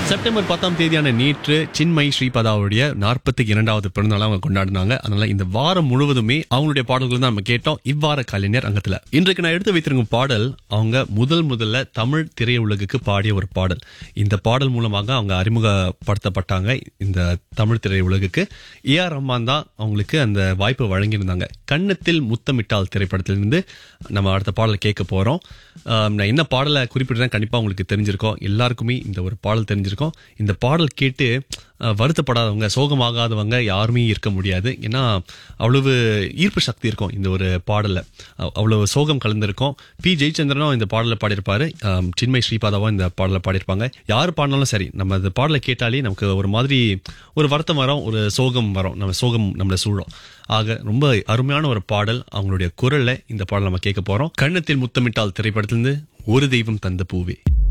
September பத்தாம் தேதியான நேற்று சின்மயி ஸ்ரீபதாவுடைய நாற்பத்தி இரண்டாவது பிறந்தநாள் அவங்க கொண்டாடினாங்க அதனால இந்த வாரம் முழுவதுமே அவங்களுடைய பாடல்கள் தான் நம்ம கேட்டோம் இவ்வார கலைஞர் அங்கத்துல இன்றைக்கு நான் எடுத்து வைத்திருக்கும் பாடல் அவங்க முதல் முதல்ல தமிழ் திரையுலகுக்கு பாடிய ஒரு பாடல் இந்த பாடல் மூலமாக அவங்க அறிமுகப்படுத்தப்பட்டாங்க இந்த தமிழ் திரையுலகுக்கு ஏ ஆர் ரஹ்மான் தான் அவங்களுக்கு அந்த வாய்ப்பு வழங்கியிருந்தாங்க கன்னத்தில் முத்தமிட்டால் திரைப்படத்திலிருந்து நம்ம அடுத்த பாடல் கேட்க போறோம் ஆம், நான் என்ன பாடலை குறிப்பிடுறேன் கண்டிப்பா உங்களுக்கு தெரிஞ்சிருக்கோம் எல்லாருக்குமே இந்த ஒரு பாடல் தெரிஞ்சிருக்கும் இந்த பாடல் கேட்டு அஹ், வருத்தப்படாதவங்க சோகமாகாதவங்க யாருமே இருக்க முடியாது ஏன்னா அவ்வளவு ஈர்ப்பு சக்தி இருக்கும் இந்த ஒரு பாடல்ல அவ்- அவ்வளவு சோகம் கலந்திருக்கும் பி ஜெயச்சந்திரனும் இந்த பாடலை பாடியிருப்பாரு ஆம், சின்மய் ஸ்ரீபாதாவும் இந்த பாடலை பாடியிருப்பாங்க யார் பாடினாலும் சரி நம்ம அந்த பாடலை கேட்டாலே நமக்கு ஒரு மாதிரி ஒரு வருத்தம் வரும் ஒரு சோகம் வரும் நம்ம சோகம் நம்மள சூழும் ஆக ரொம்ப அருமையான ஒரு பாடல் அவங்களுடைய குரல்ல இந்த பாடல் நம்ம கேட்க போறோம் கண்ணத்தில் முத்தமிட்டால் திரைப்படத்திலிருந்து ஒரு தெய்வம் தந்த பூவே